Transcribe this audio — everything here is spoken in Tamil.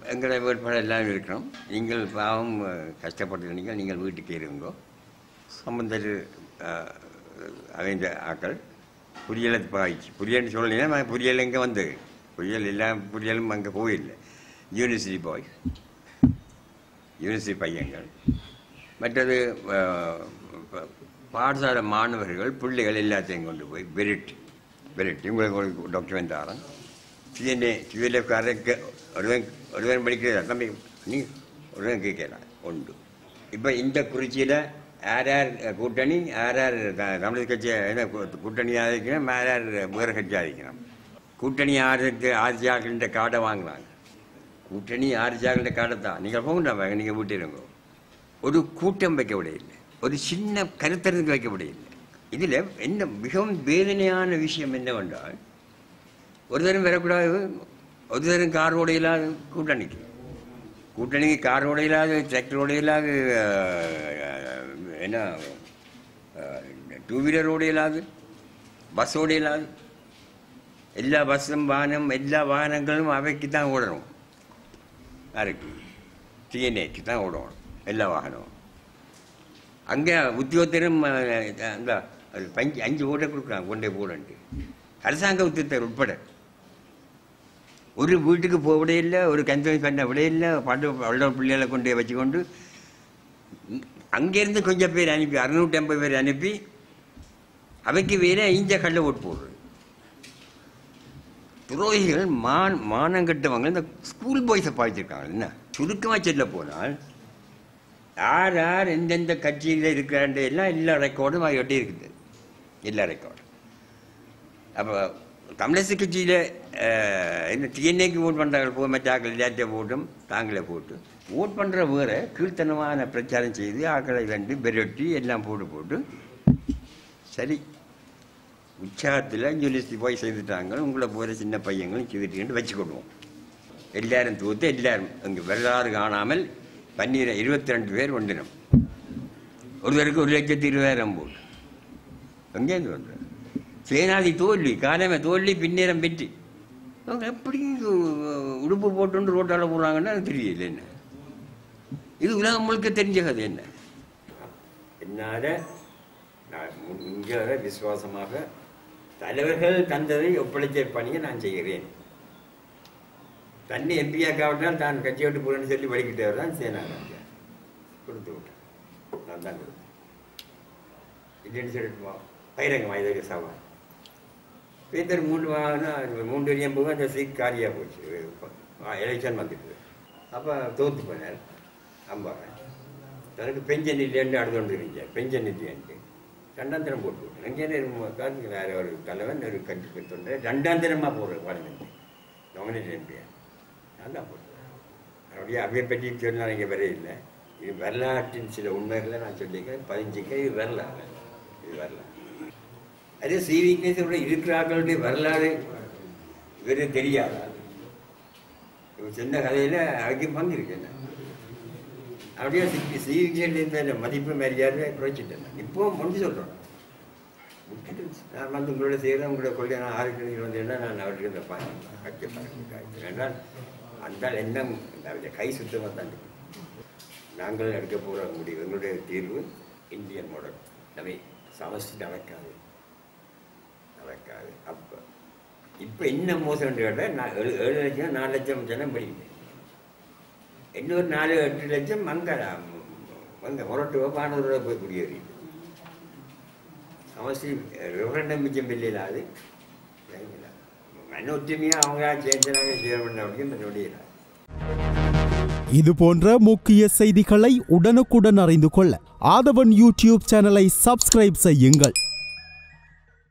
எங்களை வேட்பாளர் எல்லாம் இருக்கிறோம் நீங்கள் பாவம் அஹ், கஷ்டப்பட்டு நீங்கள் நீங்கள் வீட்டுக்கு இருங்கோ சம்பந்தர் அமைந்த ஆக்கள் புரியலை பாய்ச்சி புரியல்னு சொல்லலைன்னா புரியல் இங்கே வந்தது புரியல் எல்லாம் புரியலும் அங்கே போயில்லை யூனிவர்சிட்டி பாய் யூனிவர்சிட்டி பையங்கள் மற்றது அஹ், ப- பாடசாலை மாணவர்கள் பிள்ளைகள் எல்லாத்தையும் கொண்டு போய் விரட்டி விரட்டி உங்களுக்கு ஒரு டாக்குமெண்ட் தரேன் சிஎன்ஏ சிவிலக்காரருக்கு ஒருவன் ஒருவன் படிக்கிறதா தம்பி நீ ஒருவன் கேட்கலாம் உண்டு இப்போ இந்த குறிச்சியில் யார் யார் கூட்டணி யார் யார் த- தமிழர் கட்சி என்ன கூ- கூட்டணி ஆதரிக்கணும் யார் யார் வேறு கட்சி ஆதரிக்கணும் கூட்டணி ஆதரித்து ஆட்சியாளர்கிட்ட கார்டை வாங்கினாங்க கூட்டணி ஆட்சியாளர்கிட்ட கார்டை தான் நீங்கள் போகண்டா நீங்கள் வீட்டிருங்க ஒரு கூட்டம் வைக்க விடையில்லை ஒரு சின்ன கருத்தரங்கு வைக்க விடையில்லை இதில் என்ன மிகவும் வேதனையான விஷயம் என்னவென்றால் ஒரு தரம் வரக்கூடாது ஒரு தரம் கார் ஓடையில்லாத கூட்டணிக்கு கூட்டணிக்கு கார் ஓடையில்லாது டிராக்டர் ஓடையில்லாது அஹ், என்ன டூ வீலர் ஓடையில்லாது பஸ் ஓடையில்லாது எல்லா பஸ்ஸும் வாகனம் எல்லா வாகனங்களும் அவைக்கு தான் ஓடணும் யாருக்கு டிஎன்ஏக்கு தான் ஓடணும் எல்லா வாகனமும் அங்கே உத்தியோகத்தரும் அந்த பஞ்சு அஞ்சு ஓட்டை கொடுக்குறாங்க கொண்டே போடன்ட்டு அரசாங்க உத்தியோகத்தர் உட்பட ஒரு வீட்டுக்கு போக விட இல்லை ஒரு கன்ஃபரன்ஸ் பண்ண விட இல்லை பண்டு அவ்வளோ பிள்ளைகளை கொண்டு வச்சுக்கொண்டு அங்கேருந்து கொஞ்சம் பேர் அனுப்பி அறுநூற்றி ஐம்பது பேர் அனுப்பி அவைக்கு வேற இஞ்ச கல்ல ஓட்டு போடுறது துரோகிகள் மான் மானங்கட்டவங்க இந்த ஸ்கூல் பாய்ஸை பாய்ச்சிருக்காங்க என்ன சுருக்கமாக சொல்ல போனால் யார் யார் எந்தெந்த கட்சியில் இருக்கிறாண்டு எல்லாம் எல்லா ரெக்கார்டும் அது ஒட்டி இருக்குது எல்லா ரெக்கார்டும் அப்போ தமிழரசு கட்சியில் என்ன டிஎன்ஏக்கு ஓட் பண்ணுறாங்க போ மற்றாக்கள் எல்லாத்தையும் போட்டும் தாங்களே போட்டு ஓட் பண்ணுற வேற கீழ்த்தனமான பிரச்சாரம் செய்து ஆக்களை கண்டு பெரட்டி எல்லாம் போட்டு போட்டு சரி உற்சாகத்தில் யூனிவர்சிட்டி போய் செய்துட்டாங்க உங்களை போகிற சின்ன பையங்களும் செய்துட்டு வச்சுக்கொள்வோம் எல்லாரும் தூத்து எல்லாரும் அங்கே வரலாறு காணாமல் பன்னீர் இருபத்தி ரெண்டு பேர் ஒன்றினம் ஒருவருக்கு ஒரு லட்சத்தி இருபதாயிரம் போட்டு எங்கேருந்து ஒன்று சேனாதி தோல்வி காலமே தோல்வி பின்னேரம் வெற்றி அவங்க எப்படி உ- உடுப்பு போட்டு ரோட்டால் போடுறாங்கன்னா அது தெரியல என்ன இது உலகம் முழுக்க தெரிஞ்ச கதை என்ன என்னால் நான் முன்கிற விசுவாசமாக தலைவர்கள் தந்ததை ஒப்படைச்ச பணியை நான் செய்கிறேன் தன்னை எம்பியாக்காவிட்டால் தான் கட்சி விட்டு போறேன்னு சொல்லி வழிகிட்டவர் தான் சேனா ராஜா கொடுத்து விட்டேன் நான் தான் கொடுத்தேன் இல்லைன்னு சொல்லிட்டு வா பயிரங்க இதற்கு சவால் பேத்தர் மூன்று வாங்கினா மூன்று வரையும் போக அந்த சீட் காலியாக போச்சு எலெக்ஷன் வந்துட்டு அப்போ தோத்து போனார் அம்பாங்க தனக்கு பெஞ்சன் இல்லைன்னு அடுத்து கொண்டு இருந்துச்சு பெஞ்சன் இல்லையான்ட்டு ரெண்டாம் தரம் போட்டு விட்டேன் எங்கே காரணம் வேறு ஒரு தலைவன் ஒரு கட்சி தொண்டை ரெண்டாம் தரமாக போடுறது பார்லிமெண்ட் நாமினேட் எம்பியா நான் தான் போட்டேன் அவருடைய அவையை பற்றி சொன்னால் இங்கே வரவே இல்லை இது வரலாற்றின் சில உண்மைகளை நான் சொல்லியிருக்கேன் பதிஞ்சுக்க இது வரலாறு இது வரலாறு அதே சி விக்னேஸ்வரோட இருக்கிறார்களுடைய வரலாறு இவரு தெரியாதா இவர் சொன்ன கதையில் அவைக்கு பங்கு இருக்கு என்ன அப்படியே சி சி விக்னேஸ்வரன் இருந்த மதிப்பு மரியாதை குறைச்சிட்டேன் நான். இப்போ முடிஞ்சு சொல்கிறோம் விட்டுட்டு நான் வந்து உங்களோட செய்கிறேன் உங்களோட கொள்கை நான் ஆரோக்கியம் வந்தேன்னா நான் அவருக்கு இந்த கட்சி பறக்க என்றால் அந்த எண்ணம் அவருடைய கை சுத்தமாக தான் இருக்கு. நாங்கள் எடுக்க போகிற முடிவு எங்களுடைய தீர்வு இந்தியன் மாடல் அவை சமஸ்டி நடக்காது நடக்காது அப்போ இப்போ என்ன மோசம் கேட்டால் நான் ஏழு ஏழு லட்சம் நாலு லட்சம் ஜனம் படிக்கிறேன் இன்னொரு நாலு எட்டு லட்சம் அங்கே அங்கே முரட்டுவோ பானூரோட போய் குடியேறிது சமஸ்டி ரெஃபரண்டம் மிச்சம் பில்லையில் அது மன ஒற்றுமையாக அவங்க சேர்ந்துனாங்க சேர பண்ண அப்படியும் முடியல இது போன்ற முக்கிய செய்திகளை உடனுக்குடன் அறிந்து கொள்ள ஆதவன் யூடியூப் சேனலை சப்ஸ்கிரைப் செய்யுங்கள்